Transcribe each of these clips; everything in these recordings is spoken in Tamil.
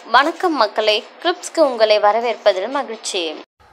வணக்கம் மக்களே கிரிப்ஸ்க்கு உங்களை வரவேற்பதில் மகிழ்ச்சி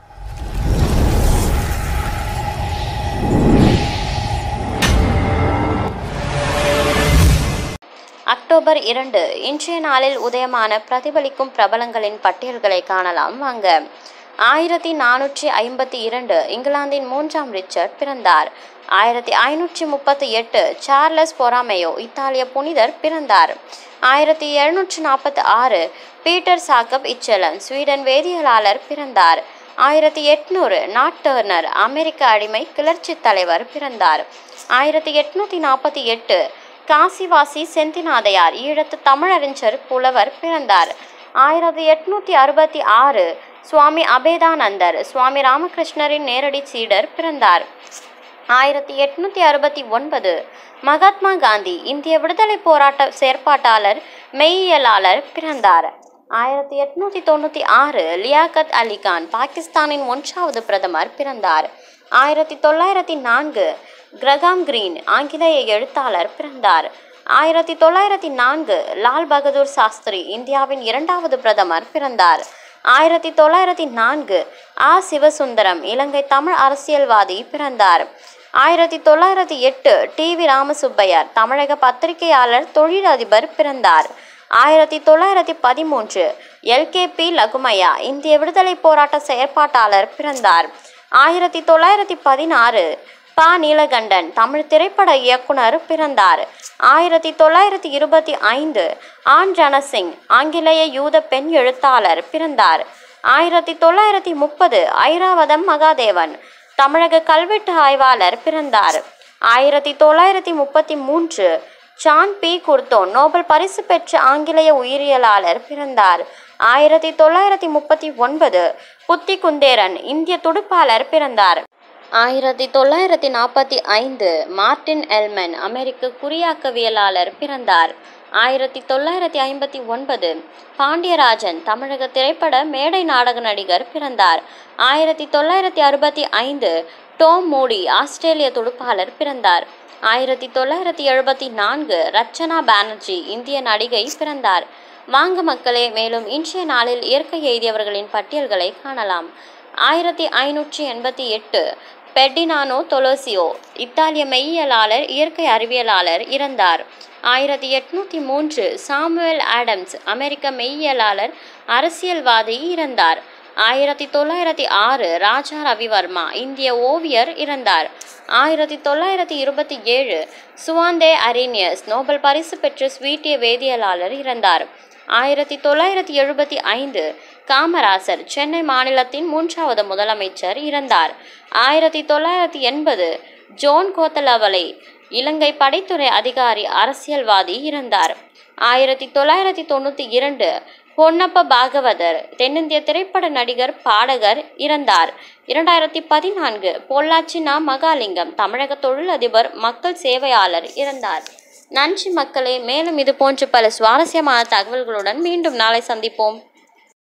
அக்டோபர் இரண்டு இன்றைய நாளில் உதயமான பிரதிபலிக்கும் பிரபலங்களின் பட்டியல்களை காணலாம் வாங்க ஆயிரத்தி நானூற்றி ஐம்பத்தி இரண்டு இங்கிலாந்தின் மூன்றாம் ரிச்சர்ட் பிறந்தார் ஆயிரத்தி ஐநூற்றி முப்பத்தி எட்டு சார்லஸ் பொராமையோ இத்தாலிய புனிதர் பிறந்தார் ஆயிரத்தி எழுநூற்றி நாற்பத்தி ஆறு பீட்டர் சாக்கப் இச்சலன் ஸ்வீடன் வேதியியலாளர் பிறந்தார் ஆயிரத்தி எட்நூறு நாட் டர்னர் அமெரிக்க அடிமை கிளர்ச்சி தலைவர் பிறந்தார் ஆயிரத்தி எட்நூத்தி நாற்பத்தி எட்டு காசிவாசி செந்திநாதையார் ஈழத்து தமிழறிஞர் புலவர் பிறந்தார் ஆயிரத்தி எட்நூத்தி அறுபத்தி ஆறு சுவாமி அபேதானந்தர் சுவாமி ராமகிருஷ்ணரின் நேரடி சீடர் பிறந்தார் ஆயிரத்தி எட்நூத்தி அறுபத்தி ஒன்பது மகாத்மா காந்தி இந்திய விடுதலை போராட்ட செயற்பாட்டாளர் மெய்யியலாளர் பிறந்தார் ஆயிரத்தி எட்நூத்தி தொண்ணூத்தி ஆறு லியாகத் அலி கான் பாகிஸ்தானின் ஒன்றாவது பிரதமர் பிறந்தார் ஆயிரத்தி தொள்ளாயிரத்தி நான்கு கிரகாம் கிரீன் ஆங்கிலேய எழுத்தாளர் பிறந்தார் ஆயிரத்தி தொள்ளாயிரத்தி நான்கு லால் பகதூர் சாஸ்திரி இந்தியாவின் இரண்டாவது பிரதமர் பிறந்தார் ஆயிரத்தி தொள்ளாயிரத்தி நான்கு ஆ சிவசுந்தரம் இலங்கை தமிழ் அரசியல்வாதி பிறந்தார் ஆயிரத்தி தொள்ளாயிரத்தி எட்டு டி வி ராமசுப்பையர் தமிழக பத்திரிகையாளர் தொழிலதிபர் பிறந்தார் ஆயிரத்தி தொள்ளாயிரத்தி பதிமூன்று எல்கேபி லகுமையா இந்திய விடுதலை போராட்ட செயற்பாட்டாளர் பிறந்தார் ஆயிரத்தி தொள்ளாயிரத்தி பதினாறு ப நீலகண்டன் தமிழ் திரைப்பட இயக்குனர் பிறந்தார் ஆயிரத்தி தொள்ளாயிரத்தி இருபத்தி ஐந்து ஆன் ஜனசிங் ஆங்கிலேய யூத பெண் எழுத்தாளர் பிறந்தார் ஆயிரத்தி தொள்ளாயிரத்தி முப்பது ஐராவதம் மகாதேவன் தமிழக கல்வெட்டு ஆய்வாளர் பிறந்தார் ஆயிரத்தி தொள்ளாயிரத்தி முப்பத்தி மூன்று ஜான் பி குர்தோன் நோபல் பரிசு பெற்ற ஆங்கிலேய உயிரியலாளர் பிறந்தார் ஆயிரத்தி தொள்ளாயிரத்தி முப்பத்தி ஒன்பது புத்தி குந்தேரன் இந்திய துடுப்பாளர் பிறந்தார் ஆயிரத்தி தொள்ளாயிரத்தி நாற்பத்தி ஐந்து மார்டின் எல்மன் அமெரிக்க குறியாக்கவியலாளர் பிறந்தார் ஆயிரத்தி தொள்ளாயிரத்தி ஐம்பத்தி ஒன்பது பாண்டியராஜன் தமிழக திரைப்பட மேடை நாடக நடிகர் பிறந்தார் ஆயிரத்தி தொள்ளாயிரத்தி அறுபத்தி ஐந்து டோம் மூடி ஆஸ்திரேலிய துடுப்பாளர் பிறந்தார் ஆயிரத்தி தொள்ளாயிரத்தி எழுபத்தி நான்கு ரச்சனா பானர்ஜி இந்திய நடிகை பிறந்தார் வாங்க மக்களே மேலும் இன்றைய நாளில் இயற்கை எய்தியவர்களின் பட்டியல்களை காணலாம் ஆயிரத்தி ஐநூற்றி எண்பத்தி எட்டு பெர்டினானோ தொலோசியோ இத்தாலிய மெய்யியலாளர் இயற்கை அறிவியலாளர் இறந்தார் ஆயிரத்தி எட்நூத்தி மூன்று சாமுவேல் ஆடம்ஸ் அமெரிக்க மெய்யியலாளர் அரசியல்வாதி இறந்தார் ஆயிரத்தி தொள்ளாயிரத்தி ஆறு ராஜா ரவிவர்மா இந்திய ஓவியர் இறந்தார் ஆயிரத்தி தொள்ளாயிரத்தி இருபத்தி ஏழு சுவாந்தே அரீனியஸ் நோபல் பரிசு பெற்ற ஸ்வீட்டிய வேதியியலாளர் இறந்தார் ஆயிரத்தி தொள்ளாயிரத்தி எழுபத்தி ஐந்து காமராசர் சென்னை மாநிலத்தின் மூன்றாவது முதலமைச்சர் இறந்தார் ஆயிரத்தி தொள்ளாயிரத்தி எண்பது ஜோன் கோத்தலவலை இலங்கை படைத்துறை அதிகாரி அரசியல்வாதி இறந்தார் ஆயிரத்தி தொள்ளாயிரத்தி தொண்ணூற்றி இரண்டு பொன்னப்ப பாகவதர் தென்னிந்திய திரைப்பட நடிகர் பாடகர் இறந்தார் இரண்டாயிரத்தி பதினான்கு பொள்ளாச்சி நா மகாலிங்கம் தமிழக தொழிலதிபர் மக்கள் சேவையாளர் இறந்தார் நன்றி மக்களே மேலும் இது போன்ற பல சுவாரஸ்யமான தகவல்களுடன் மீண்டும் நாளை சந்திப்போம்